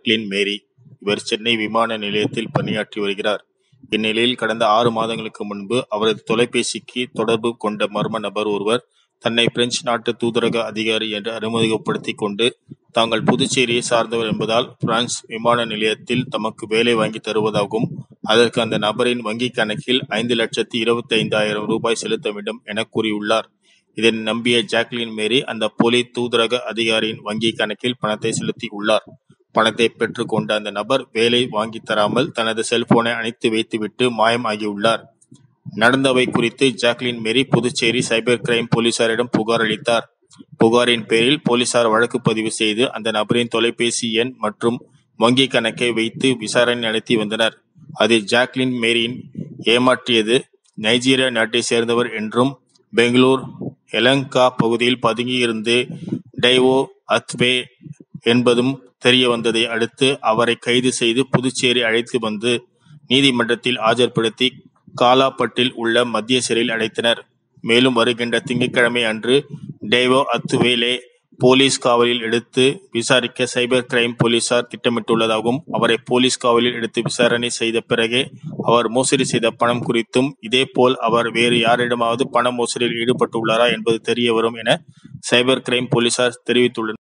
Jacqueline மேரி. இவர் சென்னை விமான நிலையத்தில் பணியாற்றி வருகிறார். இந்நிலையில் கடந்த ஆறு மாதங்களுக்கு முன்பு அவரது தொலைபேசிக்கு தொடர்பு கொண்ட மர்ம நபர் ஒருவர் தன்னை பிரெஞ்சு நாட்டு தூதரக அதிகாரி என்று அறிமுகப்படுத்திக் கொண்டு தாங்கள் புதுச்சேரியை சார்ந்தவர் என்பதால் பிரான்ஸ் விமான நிலையத்தில் தமக்கு வேலை வாங்கித் தருவதாகவும் அதற்கு அந்த நபரின் வங்கிக் கணக்கில் ஐந்து லட்சத்து இருபத்தைந்தாயிரம் ரூபாய் செலுத்த வேண்டும் என கூறியுள்ளார். இதனை நம்பிய ஜாக்லின் மேரி அந்த போலி தூதரக அதிகாரியின் வங்கிக் கணக்கில் பணத்தை செலுத்தியுள்ளார். பணத்தை பெற்றுக் கொண்ட அந்த நபர் வேலை வாங்கித் தராமல் தனது செல்போனை அணைத்து வைத்துவிட்டு மாயம் ஆகியுள்ளார். நடந்தவை குறித்து Jacqueline Mary Puducherry cyber crime போலீசாரிடம் புகார் அளித்தார். புகாரின் பேரில் போலீசார் வழக்கு பதிவு செய்து அந்த நபரின் தொலைபேசி எண் மற்றும் வங்கிக் கணக்கை வைத்து விசாரணை நடத்தி வந்தனர். அதில் ஜாக்லின் மேரியின் ஏமாற்றியது நைஜீரியா நாட்டைச் சேர்ந்தவர் என்றும் பெங்களூர் எலங்கா பகுதியில் பதுங்கியிருந்து டைவோ அத்வே என்பதும் தெரியவந்ததை அடுத்து அவரை கைது செய்து புதுச்சேரி அழைத்து வந்து நீதிமன்றத்தில் ஆஜர்படுத்தி காலாப்பட்டில் உள்ள மத்திய சிறையில் அடைத்தனர். மேலும் வருகின்ற திங்கட்கிழமை அன்று டேவோ அத்துவேலை போலீஸ் காவலில் எடுத்து விசாரிக்க சைபர் கிரைம் போலீசார் திட்டமிட்டுள்ளதாகவும் அவரை போலீஸ் காவலில் எடுத்து விசாரணை செய்த பிறகே அவர் மோசடி செய்த பணம் குறித்தும் இதேபோல் அவர் வேறு யாரிடமாவது பண மோசடியில் ஈடுபட்டுள்ளாரா என்பது தெரியவரும் என சைபர் கிரைம் போலீசார் தெரிவித்துள்ளனர்.